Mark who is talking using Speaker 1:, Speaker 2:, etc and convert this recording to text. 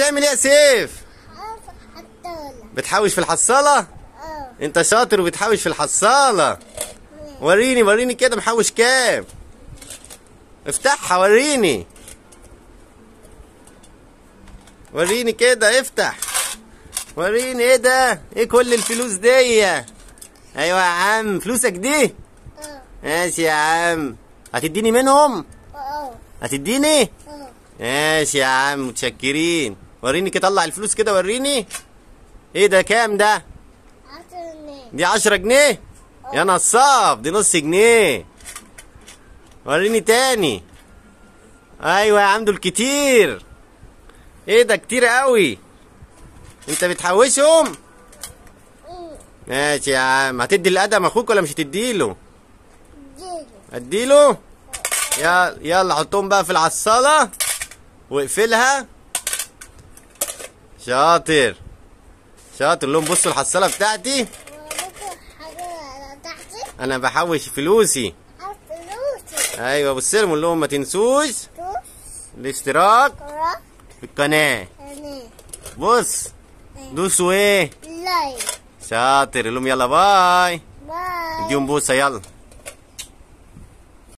Speaker 1: بتعمل ايه يا سيف
Speaker 2: حطولة
Speaker 1: بتحوش في الحصاله
Speaker 2: اه
Speaker 1: انت شاطر وبتحوش في الحصاله وريني وريني كده محوش كام افتحها وريني وريني كده افتح وريني ايه ده ايه كل الفلوس دي ايوه يا عم فلوسك دي
Speaker 2: اه
Speaker 1: ماشي يا عم هتديني منهم
Speaker 2: اه
Speaker 1: هتديني
Speaker 2: اه
Speaker 1: ماشي يا عم متشكرين وريني كده طلع الفلوس كده وريني ايه ده كام ده
Speaker 2: عطوني
Speaker 1: دي عشرة جنيه يا نصاب دي نص جنيه وريني تاني ايوه يا عم دول كتير ايه ده كتير قوي انت بتحوشهم ماشي يا عم هتدي الادم اخوك ولا مش هتديله
Speaker 2: جيلي
Speaker 1: اديله يلا يلا حطهم بقى في العصالة واقفلها شاطر شاطر لهم بصوا الحصالة بتاعتي
Speaker 2: وريكوا حاجة على تحتي
Speaker 1: انا بحوش فلوسي
Speaker 2: حط فلوسي
Speaker 1: ايوه بص لهم قول لهم ما تنسوش
Speaker 2: توس
Speaker 1: الاشتراك
Speaker 2: كرة
Speaker 1: في القناة
Speaker 2: يعني
Speaker 1: بص دوسوا ايه
Speaker 2: لايك
Speaker 1: شاطر قول لهم يلا باي
Speaker 2: باي
Speaker 1: اديهم بوسة يلا